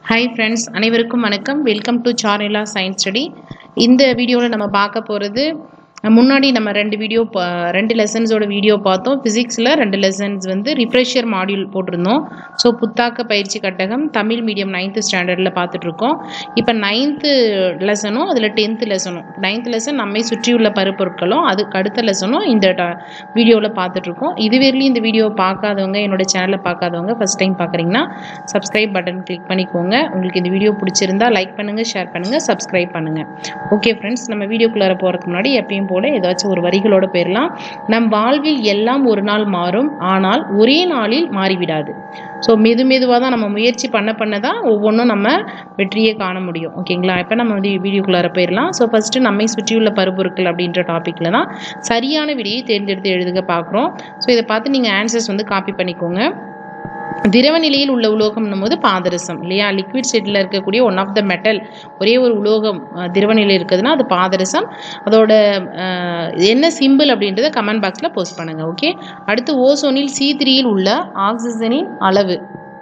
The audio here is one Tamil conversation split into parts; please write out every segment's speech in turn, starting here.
ஹாய் ஃப்ரெண்ட்ஸ் அனைவருக்கும் வணக்கம் welcome to Sharnila science study இந்த வீடியோவில் நம்ம பார்க்க போகிறது முன்னாடி நம்ம ரெண்டு வீடியோ பா- ரெண்டு லெசன்ஸோட வீடியோ பார்த்தோம் ஃபிசிக்ஸில் ரெண்டு லெசன்ஸ் வந்து ரிஃப்ரெஷர் மாடியூல் போட்டிருந்தோம் ஸோ புத்தாக்க பயிற்சி கட்டகம் தமிழ் மீடியம் நைன்த்து ஸ்டாண்டர்டில் பார்த்துட்ருக்கோம் இப்போ நைன்த்து லெசனும் அதில் டென்த்து லெசனும் நைன்த் லெசன் நம்மை சுற்றியுள்ள பருப்பொருட்களும் அதுக்கு அடுத்த லெசனும் இந்த வீடியோவில் பார்த்துட்ருக்கோம் இதுவரையிலும் இந்த வீடியோ பார்க்காதவங்க என்னோட சேனலை பார்க்காதவங்க ஃபஸ்ட் டைம் பார்க்குறீங்கன்னா சப்ஸ்கிரைப் பட்டன் கிளிக் பண்ணிக்கோங்க உங்களுக்கு இந்த வீடியோ பிடிச்சிருந்தா லைக் பண்ணுங்கள் ஷேர் பண்ணுங்கள் சப்ஸ்கிரைப் பண்ணுங்கள் ஓகே ஃப்ரெண்ட்ஸ் நம்ம வீடியோக்குள்ளார போகிறதுக்கு முன்னாடி எப்பயும் போல ஏதாச்சும் ஒரு வரிகளோட போயிடலாம் நம் வாழ்வில் எல்லாம் ஒரு நாள் மாறும் ஆனால் ஒரே நாளில் மாறிவிடாது ஸோ மெது மெதுவாக தான் நம்ம முயற்சி பண்ண பண்ண தான் ஒவ்வொன்றும் நம்ம வெற்றியை காண முடியும் ஓகேங்களா இப்போ நம்ம வந்து வீடியோக்குள்ளார போயிடலாம் ஸோ ஃபஸ்ட்டு நம்மை சுற்றியுள்ள பருப்பொருட்கள் அப்படின்ற டாப்பிக்கில் தான் சரியான விடையை தேர்ந்தெடுத்து எழுதுக பார்க்குறோம் ஸோ இதை பார்த்து நீங்கள் ஆன்சர்ஸ் வந்து காப்பி பண்ணிக்கோங்க திரவ நிலையில் உள்ள உலோகம்னும் போது பாதரசம் இல்லையா லிக்விட் ஸ்டேட்டில் இருக்கக்கூடிய ஒன் ஆஃப் த மெட்டல் ஒரே ஒரு உலோகம் அஹ், திரவ நிலையில் இருக்குதுன்னா அது பாதரசம் அதோட அஹ், என்ன சிம்பிள் அப்படின்றத கமெண்ட் பாக்ஸில் போஸ்ட் பண்ணுங்கள் ஓகே அடுத்து ஓசோனில் சி த்ரீயில் உள்ள ஆக்சிஜனின் அளவு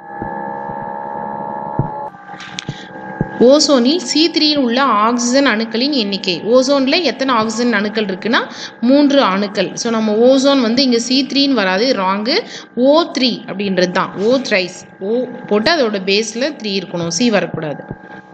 ஓசோனில் சி த்ரீயில் உள்ள ஆக்சிஜன் அணுக்களின் எண்ணிக்கை ஓசோனில் எத்தனை ஆக்சிஜன் அணுக்கள் இருக்குன்னா மூன்று அணுக்கள் ஸோ நம்ம ஓசோன் வந்து இங்கே சி த்ரீன்னு வராது ராங்கு ஓ த்ரீ அப்படின்றது தான் ஓ த்ரைஸ் ஓ போட்டு அதோட பேஸில் த்ரீ இருக்கணும் சி வரக்கூடாது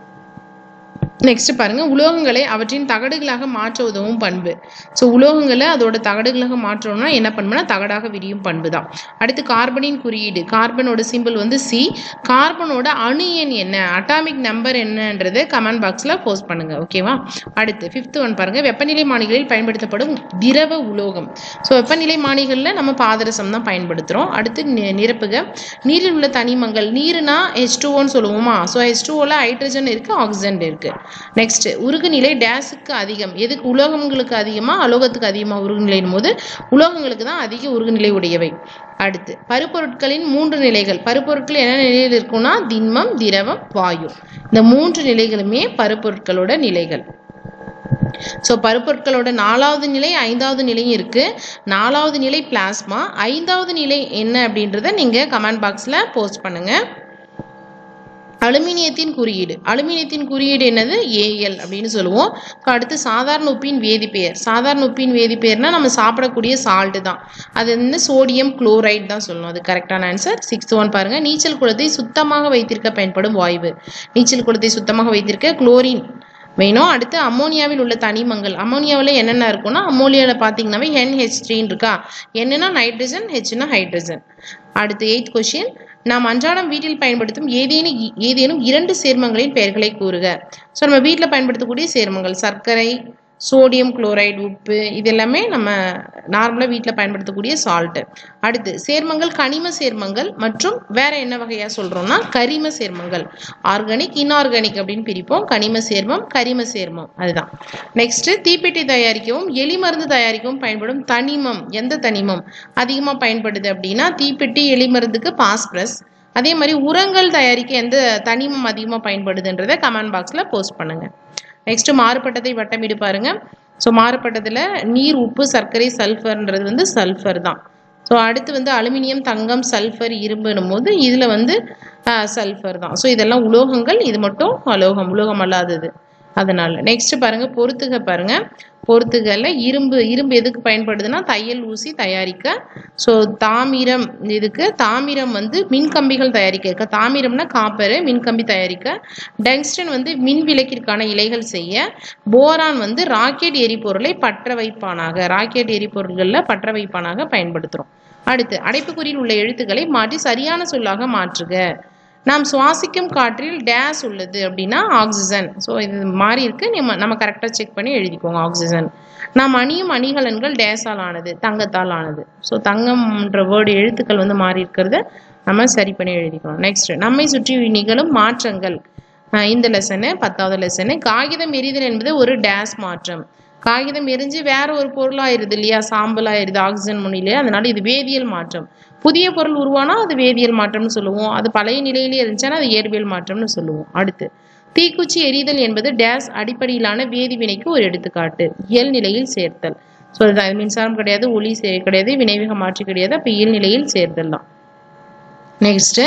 நெக்ஸ்ட் பாருங்க உலோகங்களை அவற்றின் தகடுகளாக மாற்ற உதவும் பண்பு ஸோ உலோகங்களை அதோட தகடுகளாக மாற்றணும்னா என்ன பண்புனா தகடாக விரியும் பண்பு தான் அடுத்து கார்பனின் குறியீடு கார்பனோட சிம்பிள் வந்து சி கார்பனோட அணு எண் என்ன அட்டாமிக் நம்பர் என்னன்றதை கமெண்ட் பாக்ஸில் போஸ்ட் பண்ணுங்க ஓகேவா அடுத்து ஃபிஃப்த் ஒன் பாருங்க வெப்பநிலை மானிகளில் பயன்படுத்தப்படும் திரவ உலோகம் ஸோ வெப்பநிலை மானிகளில் நம்ம பாதரசம் தான் பயன்படுத்துகிறோம் அடுத்து நி- நிரப்புக நீரில் உள்ள தனிமங்கள் நீருனா ஹெச் டூஓன்னு சொல்லுவோமா ஸோ ஹெச் டூஓவில் ஹைட்ரஜன் இருக்குது ஆக்சிஜன் இருக்குது நெக்ஸ்ட் உருகுநிலை டேஸுக்கு அதிகம் எதுக்கு உலோகங்களுக்கு அதிகமாக அலோகத்துக்கு அதிகமாக உருகுநிலையின் போது உலோகங்களுக்கு தான் அதிக உருகுநிலை உடையவை அடுத்து பருப்பொருட்களின் மூன்று நிலைகள் பருப்பொருட்கள் என்ன நிலையில் இருக்கும்னா திண்மம் திரவம் வாயு இந்த மூன்று நிலைகளுமே பருப்பொருட்களோட நிலைகள் ஸோ பருப்பொருட்களோட நாலாவது நிலை ஐந்தாவது நிலையும் இருக்கு நாலாவது நிலை பிளாஸ்மா ஐந்தாவது நிலை என்ன அப்படின்றத நீங்கள் கமெண்ட் பாக்ஸில் போஸ்ட் பண்ணுங்க அலுமினியத்தின் குறியீடு அலுமினியத்தின் குறியீடு என்னது ஏஎல் அப்படின்னு சொல்லுவோம் ஸோ அடுத்து சாதாரண உப்பின் வேதிப்பெயர் சாதாரண உப்பின் வேதிப்பெயர்னா நம்ம சாப்பிடக்கூடிய சால்ட்டு தான் அது வந்து சோடியம் குளோரைட் தான் சொல்லணும் அது கரெக்டான ஆன்சர் சிக்ஸ்த் ஒன் பாருங்க நீச்சல் குளத்தை சுத்தமாக வைத்திருக்க பயன்படும் வாயு நீச்சல் குளத்தை சுத்தமாக வைத்திருக்க குளோரின் வேணும் அடுத்து அம்மோனியாவில் உள்ள தனிமங்கள் அம்மோனியாவில் என்னென்ன இருக்கும்னா அம்மோனியாவில் பார்த்தீங்கன்னாவே NH3 த்ரீன்னு இருக்கா என்னன்னா நைட்ரஜன் ஹெச்னா ஹைட்ரஜன் அடுத்து எயித் கொஷின் நாம் அன்றாடம் வீட்டில் பயன்படுத்தும் ஏதேனும் இ- ஏதேனும் இரண்டு சேர்மங்களின் பெயர்களை கூறுக ஸோ நம்ம வீட்டில் பயன்படுத்தக்கூடிய சேர்மங்கள் சர்க்கரை சோடியம் குளோரைடு உப்பு இது எல்லாமே நம்ம நார்மலாக வீட்டில் பயன்படுத்தக்கூடிய சால்ட்டு அடுத்து சேர்மங்கள் கனிம சேர்மங்கள் மற்றும் வேற என்ன வகையாக சொல்கிறோம்னா கரிம சேர்மங்கள் ஆர்கானிக் இன்ஆர்கானிக் அப்படின்னு பிரிப்போம் கனிம சேர்மம் கரிம சேர்மம் அதுதான் நெக்ஸ்ட் தீப்பெட்டி தயாரிக்கவும் எலி மருந்து தயாரிக்கவும் பயன்படும் தனிமம் எந்த தனிமம் அதிகமாக பயன்படுது அப்படின்னா தீப்பெட்டி எலி மருந்துக்கு பாஸ்பரஸ் அதே மாதிரி உரங்கள் தயாரிக்க எந்த தனிமம் அதிகமாக பயன்படுதுன்றதை கமெண்ட் பாக்ஸில் போஸ்ட் பண்ணுங்க நெக்ஸ்ட் மாறுபட்டதை வட்டமிடு பாருங்க ஸோ மாறுபட்டத்தில் நீர் உப்பு சர்க்கரை சல்ஃபர்ன்றது வந்து சல்ஃபர் தான் ஸோ அடுத்து வந்து அலுமினியம் தங்கம் சல்ஃபர் இரும்புன்னும் போது இதில் வந்து சல்ஃபர் தான் ஸோ இதெல்லாம் உலோகங்கள் இது மட்டும் அலோகம் உலோகம் அல்லாதது அதனால நெக்ஸ்ட் பாருங்க பொறுத்துக பாருங்க பொறுத்துகல இரும்பு இரும்பு எதுக்கு பயன்படுதுன்னா தையல் ஊசி தயாரிக்க ஸோ தாமிரம் இதுக்கு தாமிரம் வந்து மின்கம்பிகள் தயாரிக்க தாமிரம்னா காப்பரு மின்கம்பி தயாரிக்க டங்ஸ்டன் வந்து மின் விளக்கிற்கான இலைகள் செய்ய போரான் வந்து ராக்கெட் எரிபொருளை பற்ற வைப்பானாக ராக்கெட் எரிபொருள்களில் பற்ற வைப்பானாக பயன்படுத்துகிறோம் அடுத்து அடைப்புக்குறியில் உள்ள எழுத்துக்களை மாற்றி சரியான சொல்லாக மாற்றுக நாம் சுவாசிக்கும் காற்றில் டேஸ் உள்ளது அப்படின்னா ஆக்சிஜன் ஸோ இது மாறி இருக்கு நம்ம நம்ம கரெக்டாக செக் பண்ணி எழுதிக்கோங்க ஆக்சிஜன் நாம் அணியும் அணிகலன்கள் டேஸால் ஆனது தங்கத்தால் ஆனது ஸோ தங்கம்ன்ற வேர்டு எழுத்துக்கள் வந்து மாறி இருக்கிறத நம்ம சரி பண்ணி எழுதிக்கணும் நெக்ஸ்ட் நம்மை சுற்றி நிகழும் மாற்றங்கள் ஆஹ் இந்த லெசனு பத்தாவது லெசனு காகிதம் எரிதல் என்பது ஒரு டேஸ் மாற்றம் காகிதம் எரிஞ்சு வேற ஒரு பொருளாயிருது இல்லையா சாம்பலாயிருது ஆக்சிஜன் முன்னிலையே அதனால இது வேதியியல் மாற்றம் புதிய பொருள் உருவானா அது வேதியியல் மாற்றம்னு சொல்லுவோம் அது பழைய நிலையிலே இருந்துச்சுன்னா அது இயற்பியல் மாற்றம்னு சொல்லுவோம் அடுத்து தீக்குச்சி எரிதல் என்பது டேஸ் அடிப்படையிலான வேதிவினைக்கு ஒரு எடுத்துக்காட்டு இயல் நிலையில் சேர்த்தல் ஸோ அது மின்சாரம் கிடையாது ஒளி சே கிடையாது வினைவேக மாற்றி கிடையாது அப்போ இயல் நிலையில் சேர்த்தல் தான் நெக்ஸ்ட்டு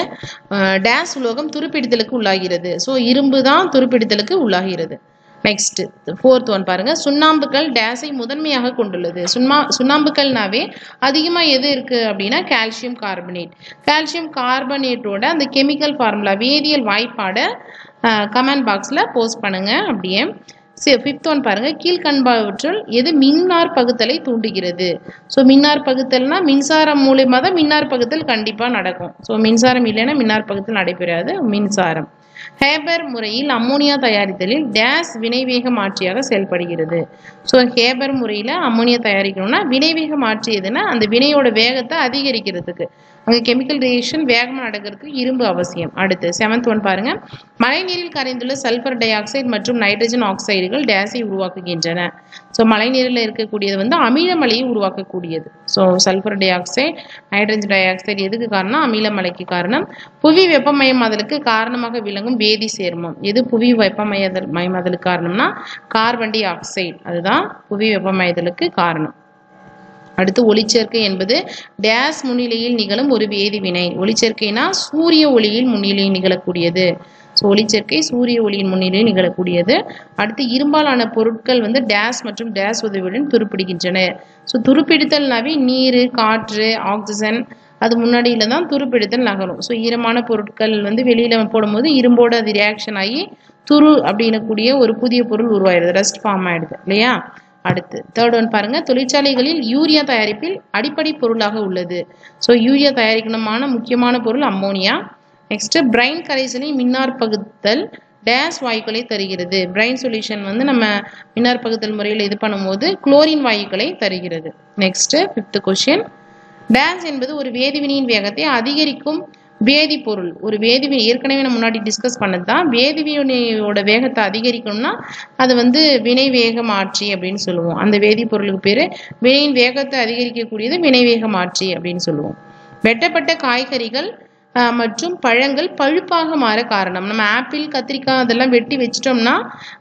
டேஸ் உலோகம் துருப்பிடித்தலுக்கு உள்ளாகிறது ஸோ இரும்பு தான் துருப்பிடித்தலுக்கு உள்ளாகிறது நெக்ஸ்ட் ஃபோர்த் ஒன் பாருங்க சுண்ணாம்புக்கல் டேஸை முதன்மையாக கொண்டுள்ளது சுண்ணா சுண்ணாம்புக்கல்னாவே அதிகமாக எது இருக்குது அப்படின்னா கால்சியம் கார்பனேட் கால்சியம் கார்பனேட்டோட அந்த கெமிக்கல் ஃபார்முலா வேதியியல் வாய்ப்பாடை கமெண்ட் பாக்ஸில் போஸ்ட் பண்ணுங்க அப்படியே சரி ஃபிஃப்த் ஒன் பாருங்க கீழ்கண்பாவற்றுள் எது மின்னார் பகுத்தலை தூண்டுகிறது ஸோ மின்னார் பகுத்தல்னா மின்சாரம் மூலியமாக தான் மின்னார் பகுத்தல் கண்டிப்பாக நடக்கும் ஸோ மின்சாரம் இல்லைன்னா மின்னார் பகுத்தல் நடைபெறாது மின்சாரம் ஹேபர் முறையில் அம்மோனியா தயாரித்தலில் டேஸ் வினைவேக மாற்றியாக செயல்படுகிறது ஸோ ஹேபர் முறையில் அம்மோனியா தயாரிக்கணும்னா வினைவேக மாற்றி எதுனா அந்த வினையோட வேகத்தை அதிகரிக்கிறதுக்கு அங்கே கெமிக்கல் ரியாக்ஷன் வேகமாக நடக்கிறதுக்கு இரும்பு அவசியம் அடுத்து செவன்த் ஒன் பாருங்க மழைநீரில் கரைந்துள்ள சல்ஃபர் டை ஆக்சைடு மற்றும் நைட்ரஜன் ஆக்சைடுகள் டேஸை உருவாக்குகின்றன ஸோ மழைநீரில் இருக்கக்கூடியது வந்து அமிலமலையை உருவாக்கக்கூடியது so sulphur dioxide nitrogen dioxide எதுக்கு காரணம் அமிலமலைக்கு காரணம் புவி வெப்பமயமாதலுக்கு காரணமாக விளங்கும் வேதி சேர்மம் எது புவி வெப்பமயதல் மயமாதலுக்கு காரணம்னா கார்பன் டை ஆக்சைடு அதுதான் புவி வெப்பமயதலுக்கு காரணம் அடுத்து ஒளிச்சேர்க்கை என்பது டேஸ் முன்னிலையில் நிகழும் ஒரு வேதிவினை ஒளிச்சேர்க்கைனா சூரிய ஒளியில் முன்னிலையில் நிகழக்கூடியது ஸோ ஒளிச்சேர்க்கை சூரிய ஒளியின் முன்னிலையில் நிகழக்கூடியது அடுத்து இரும்பாலான பொருட்கள் வந்து டேஸ் மற்றும் டேஸ் உதவியுடன் துருப்பிடிக்கின்றன ஸோ துருப்பிடித்தல்னாவே நீர் காற்று ஆக்சிஜன் அது முன்னாடியில தான் துருப்பிடித்தல் நகரும் ஸோ ஈரமான பொருட்கள் வந்து வெளியில போடும்போது இரும்போட அது ரியாக்ஷன் ஆகி துரு அப்படின்னக்கூடிய ஒரு புதிய பொருள் உருவாயிடுது ரெஸ்ட் ஃபார்ம் ஆயிடுது இல்லையா அடுத்து தேர்ட் ஒன் பாருங்க தொழிற்சாலைகளில் யூரியா தயாரிப்பில் அடிப்படை பொருளாக உள்ளது ஸோ யூரியா தயாரிக்கணுமான முக்கியமான பொருள் அம்மோனியா நெக்ஸ்ட் பிரைன் கரைசலில் மின்னார் பகுத்தல் டேஸ் வாயுக்களை தருகிறது பிரைன் சொல்யூஷன் வந்து நம்ம மின்னார் பகுத்தல் முறையில் இது பண்ணும்போது குளோரின் வாயுக்களை தருகிறது நெக்ஸ்ட் ஃபிஃப்த் கொஷின் டேஸ் என்பது ஒரு வேதிவினையின் வேகத்தை அதிகரிக்கும் வேதிப்பொருள் ஒரு வேதிவி ஏற்கனவே நம்ம முன்னாடி டிஸ்கஸ் பண்ணது தான் வேதிவினையோட வேகத்தை அதிகரிக்கணும்னா அது வந்து வினை வேக மாற்றி அப்படின்னு சொல்லுவோம் அந்த வேதிப்பொருளுக்கு பேர் வினையின் வேகத்தை அதிகரிக்கக்கூடியது வினை வேக மாற்றி அப்படின்னு சொல்லுவோம் வெட்டப்பட்ட காய்கறிகள் ஆஹ், மற்றும் பழங்கள் பழுப்பாக மாற காரணம் நம்ம ஆப்பிள் கத்திரிக்காய் அதெல்லாம் வெட்டி வச்சிட்டோம்னா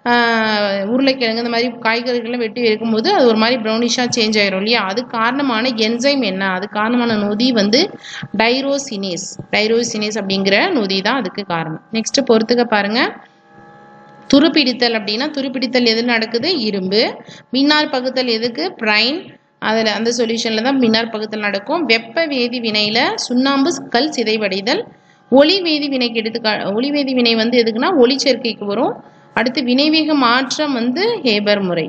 ஆஹ், உருளைக்கிழங்கு இந்த மாதிரி காய்கறிகள்லாம் வெட்டி வைக்கும்போது அது ஒரு மாதிரி ப்ரௌனிஷாக சேஞ்ச் ஆயிரும் இல்லையா அது காரணமான என்சைம் என்ன அது காரணமான நொதி வந்து டைரோசினேஸ் டைரோசினேஸ் அப்படிங்கிற நொதி தான் அதுக்கு காரணம் நெக்ஸ்ட் பொறுத்துக்க பாருங்க துருப்பிடித்தல் அப்படின்னா துருப்பிடித்தல் எது நடக்குது இரும்பு மின்னார் பகுத்தல் எதுக்கு பிரைன் அதில் அந்த சொல்யூஷனில் தான் மின்னார் பகுத்தல் நடக்கும் வெப்ப வேதி வினையில் சுண்ணாம்பு கல் சிதைவடைதல் ஒளி வேதி வினைக்கு எடுத்துக்கா ஒளி வேதி வினை வந்து எதுக்குன்னா ஒளிச்சேர்க்கைக்கு வரும் அடுத்து வினைவேக மாற்றம் வந்து ஹேபர் முறை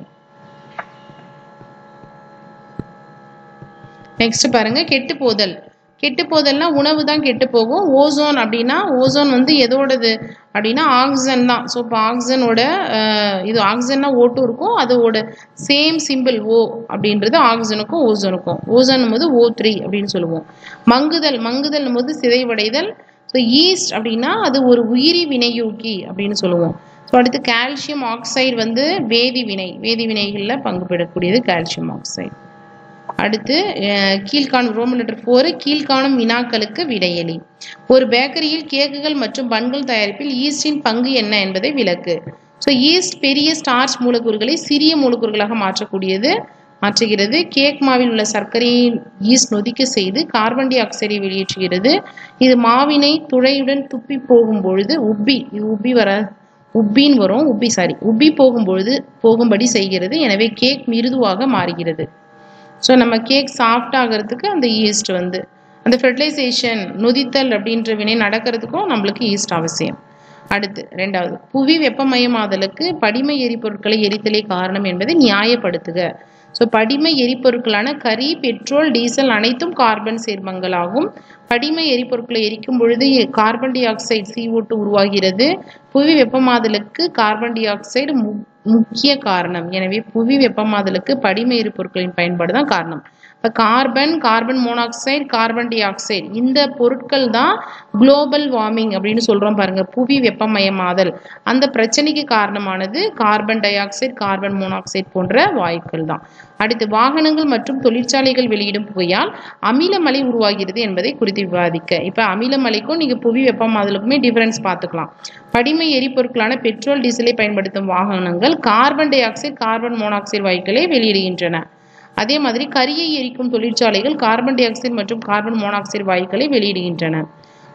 நெக்ஸ்ட் பாருங்க கெட்டு போதல் கெட்டு போதல்னா உணவு தான் கெட்டு போகும் ஓசோன் அப்படின்னா ஓசோன் வந்து எதோடது அப்படின்னா ஆக்சிஜன் தான் ஸோ இப்போ ஆக்சிஜனோட அஹ், இது ஆக்சிஜன்னா ஓட்டும் இருக்கும் அதோட சேம் சிம்பிள் ஓ அப்படின்றது ஆக்சிஜனுக்கும் ஓசோனுக்கும் ஓசோன் போது ஓ த்ரீ அப்படின்னு சொல்லுவோம் மங்குதல் மங்குதல் போது சிதைவடைதல் ஸோ ஈஸ்ட் அப்படின்னா அது ஒரு உயிரி வினையூக்கி அப்படின்னு சொல்லுவோம் ஸோ அடுத்து கால்சியம் ஆக்சைடு வந்து வேதி வினை வேதி வினைகளில் பங்கு பெறக்கூடியது கால்சியம் ஆக்சைடு அடுத்து அஹ், கீழ்காணும் ரோமன் லெட்டர் ஃபோர் கீழ்காணும் வினாக்களுக்கு விடையளி ஒரு பேக்கரியில் கேக்குகள் மற்றும் பன்கள் தயாரிப்பில் ஈஸ்டின் பங்கு என்ன என்பதை விளக்கு ஸோ ஈஸ்ட் பெரிய ஸ்டார்ச் மூலக்கூறுகளை சிறிய மூலக்கூறுகளாக மாற்றக்கூடியது மாற்றுகிறது கேக் மாவில் உள்ள சர்க்கரையை ஈஸ்ட் நொதிக்க செய்து கார்பன் டை ஆக்சைடை வெளியேற்றுகிறது இது மாவினை துளையுடன் துப்பி போகும் பொழுது உப்பி இது உப்பி வர உப்பின்னு வரும் உப்பி சாரி உப்பி போகும்பொழுது போகும்படி செய்கிறது எனவே கேக் மிருதுவாக மாறுகிறது ஸோ நம்ம கேக் சாஃப்ட் ஆகிறதுக்கு அந்த ஈஸ்ட் வந்து அந்த ஃபெர்டிலைசேஷன் நொதித்தல் அப்படின்ற வினை நடக்கிறதுக்கும் நம்மளுக்கு ஈஸ்ட் அவசியம் அடுத்து ரெண்டாவது புவி வெப்பமயமாதலுக்கு படிம எரிபொருட்களை எரித்தலே காரணம் என்பதை நியாயப்படுத்துக ஸோ படிம எரிபொருட்களான கரி பெட்ரோல் டீசல் அனைத்தும் கார்பன் சேர்மங்களாகும் படிம எரிபொருட்களை எரிக்கும் பொழுது கார்பன் டை ஆக்சைடு CO2 உருவாகிறது புவி வெப்பமாதலுக்கு கார்பன் டை ஆக்சைடு மு முக்கிய காரணம் எனவே புவி வெப்பமாதலுக்கு படிம எரிபொருட்களின் பயன்பாடு தான் காரணம் இப்போ carbon carbon monoxide carbon dioxide இந்த பொருட்கள் தான் குளோபல் வார்மிங் அப்படின்னு சொல்கிறோம் பாருங்க புவி வெப்பமயமாதல் அந்த பிரச்சனைக்கு காரணமானது carbon dioxide carbon monoxide போன்ற வாயுக்கள் தான் அடுத்து வாகனங்கள் மற்றும் தொழிற்சாலைகள் வெளியிடும் புகையால் அமிலமலை உருவாகிறது என்பதை குறித்து விவாதிக்க இப்போ அமிலமலைக்கும் நீங்கள் புவி வெப்பமாதலுக்குமே டிஃபரன்ஸ் பார்த்துக்கலாம் படிம எரிபொருட்களான பெட்ரோல் டீசலை பயன்படுத்தும் வாகனங்கள் carbon dioxide carbon monoxide வாயுக்களை வெளியிடுகின்றன அதே மாதிரி கரியை எரிக்கும் தொழிற்சாலைகள் கார்பன் டை ஆக்சைடு மற்றும் கார்பன் மோனாக்சைடு வாயுக்களை வெளியிடுகின்றன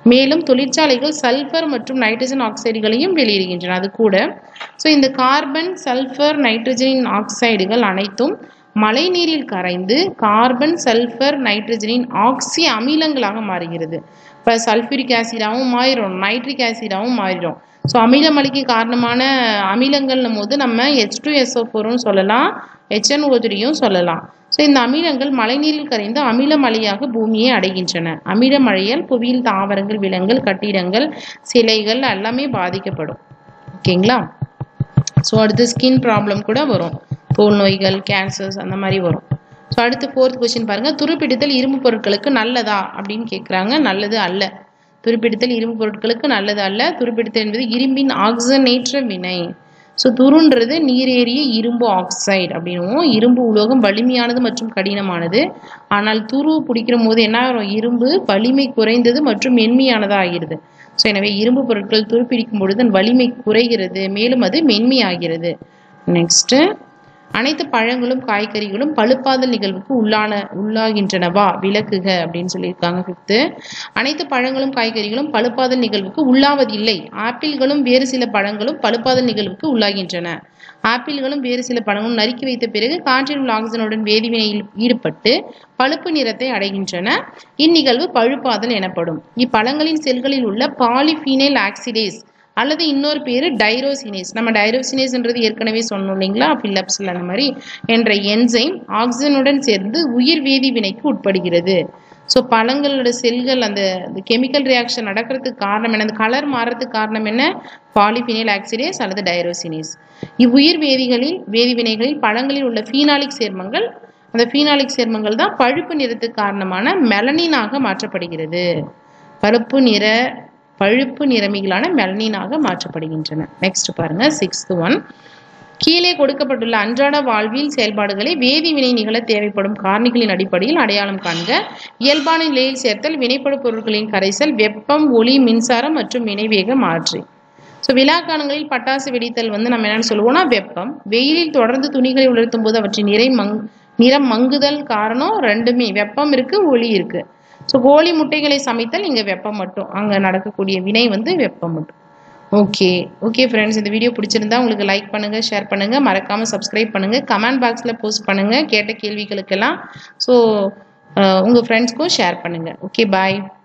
மேலும் தொழிற்சாலைகள் சல்ஃபர் மற்றும் நைட்ரஜன் ஆக்சைடுகளையும் வெளியிடுகின்றன அது கூட ஸோ இந்த கார்பன் சல்ஃபர் நைட்ரஜனின் ஆக்சைடுகள் அனைத்தும் மழைநீரில் கரைந்து கார்பன் சல்ஃபர் நைட்ரஜனின் ஆக்சி அமிலங்களாக மாறுகிறது இப்போ சல்ஃபூரிக் ஆசிடாகவும் மாறிடும் நைட்ரிக் ஆசிடாகவும் மாறிடும் ஸோ அமிலமலைக்கு காரணமான அமிலங்கள்னும் போது நம்ம ஹெச் டூ எஸ்ஓ ஃபோரும் சொல்லலாம் ஹெச்என்ஓ த்ரீயும் சொல்லலாம் ஸோ இந்த அமிலங்கள் மழைநீரில் கரைந்து அமிலமலையாக பூமியை அடைகின்றன அமில மழையால் புவியில் தாவரங்கள் விலங்குகள் கட்டிடங்கள் சிலைகள் எல்லாமே பாதிக்கப்படும் ஓகேங்களா ஸோ அடுத்து ஸ்கின் ப்ராப்ளம் கூட வரும் தோல் நோய்கள் கேன்சர்ஸ் அந்த மாதிரி வரும் ஸோ அடுத்து ஃபோர்த் கொஸ்டின் பாருங்கள் துருப்பிடித்தல் இரும்பு பொருட்களுக்கு நல்லதா அப்படின்னு கேட்குறாங்க நல்லது அல்ல துருப்பிடித்தல் இரும்பு பொருட்களுக்கு நல்லது அல்ல துருப்பிடித்தல் என்பது இரும்பின் ஆக்சனேற்ற வினை ஸோ துருன்றது நீரேறிய இரும்பு ஆக்சைடு அப்படின்னும் இரும்பு உலோகம் வலிமையானது மற்றும் கடினமானது ஆனால் துரு பிடிக்கிற போது என்ன ஆகும் இரும்பு வலிமை குறைந்தது மற்றும் மென்மையானதாக ஆகிறது ஸோ எனவே இரும்பு பொருட்கள் துருப்பிடிக்கும் பொழுது அதன் வலிமை குறைகிறது மேலும் அது மென்மையாகிறது நெக்ஸ்ட்டு அனைத்து பழங்களும் காய்கறிகளும் பழுப்பாதல் நிகழ்வுக்கு உள்ளான உள்ளாகின்றனவா விளக்குக அப்படின்னு சொல்லியிருக்காங்க ஃபிஃப்த்து அனைத்து பழங்களும் காய்கறிகளும் பழுப்பாதல் நிகழ்வுக்கு உள்ளாவதில்லை ஆப்பிள்களும் வேறு சில பழங்களும் பழுப்பாதல் நிகழ்வுக்கு உள்ளாகின்றன ஆப்பிள்களும் வேறு சில பழங்களும் நறுக்கி வைத்த பிறகு காற்றில் உள்ள ஆக்சிஜனுடன் வேதிவினையில் ஈடுபட்டு பழுப்பு நிறத்தை அடைகின்றன இந்நிகழ்வு பழுப்பாதல் எனப்படும் இப்பழங்களின் செல்களில் உள்ள பாலிஃபீனைல் ஆக்சிடேஸ் அல்லது இன்னொரு பேர் டைரோசினேஸ் நம்ம டைரோசினேஸ்ன்றது ஏற்கனவே சொன்னோம் இல்லைங்களா ஃபில்லப்ஸில் அந்த மாதிரி என்ற என்சைம் ஆக்சிஜனுடன் சேர்ந்து உயிர் வேதி வினைக்கு உட்படுகிறது ஸோ பழங்களோட செல்கள் அந்த கெமிக்கல் ரியாக்ஷன் நடக்கிறதுக்கு காரணம் என்ன அந்த கலர் மாறுறதுக்கு காரணம் என்ன பாலிஃபினைல் ஆக்சிடேஸ் அல்லது டைரோசினேஸ் இவ்வுயிர் வேதிகளில் வேதிவினைகளில் பழங்களில் உள்ள ஃபீனாலிக் சேர்மங்கள் அந்த ஃபீனாலிக் சேர்மங்கள் தான் பழுப்பு நிறத்துக்கு காரணமான மெலனினாக மாற்றப்படுகிறது பழுப்பு நிற பழுப்பு நிறமிகளான மெலனினாக மாற்றப்படுகின்றன நெக்ஸ்ட் பாருங்க சிக்ஸ்த் ஒன் கீழே கொடுக்கப்பட்டுள்ள அன்றாட வாழ்வியல் செயல்பாடுகளை வேதிவினை நிகழ தேவைப்படும் காரணிகளின் அடிப்படையில் அடையாளம் காண்க இயல்பான நிலையில் சேர்த்தல் வினைப்படு பொருட்களின் கரைசல் வெப்பம் ஒளி மின்சாரம் மற்றும் வினைவேக மாற்றி ஸோ விழாக்காலங்களில் பட்டாசு வெடித்தல் வந்து நம்ம என்னென்னு சொல்லுவோம்னா வெப்பம் வெயிலில் தொடர்ந்து துணிகளை உலர்த்தும் போது அவற்றின் நிறை மங் நிறம் மங்குதல் காரணம் ரெண்டுமே வெப்பம் இருக்கு ஒளி இருக்கு ஸோ கோழி முட்டைகளை சமைத்தல் இங்கே வெப்பம் மட்டும் அங்கே நடக்கக்கூடிய வினை வந்து வெப்பம் மட்டும் ஓகே ஓகே ஃப்ரெண்ட்ஸ் இந்த வீடியோ பிடிச்சிருந்தா உங்களுக்கு லைக் பண்ணுங்கள் ஷேர் பண்ணுங்கள் மறக்காமல் சப்ஸ்கிரைப் பண்ணுங்கள் கமெண்ட் பாக்ஸில் போஸ்ட் பண்ணுங்கள் கேட்ட கேள்விகளுக்கெல்லாம் ஸோ உங்கள் ஃப்ரெண்ட்ஸ்க்கும் ஷேர் பண்ணுங்கள் ஓகே பாய்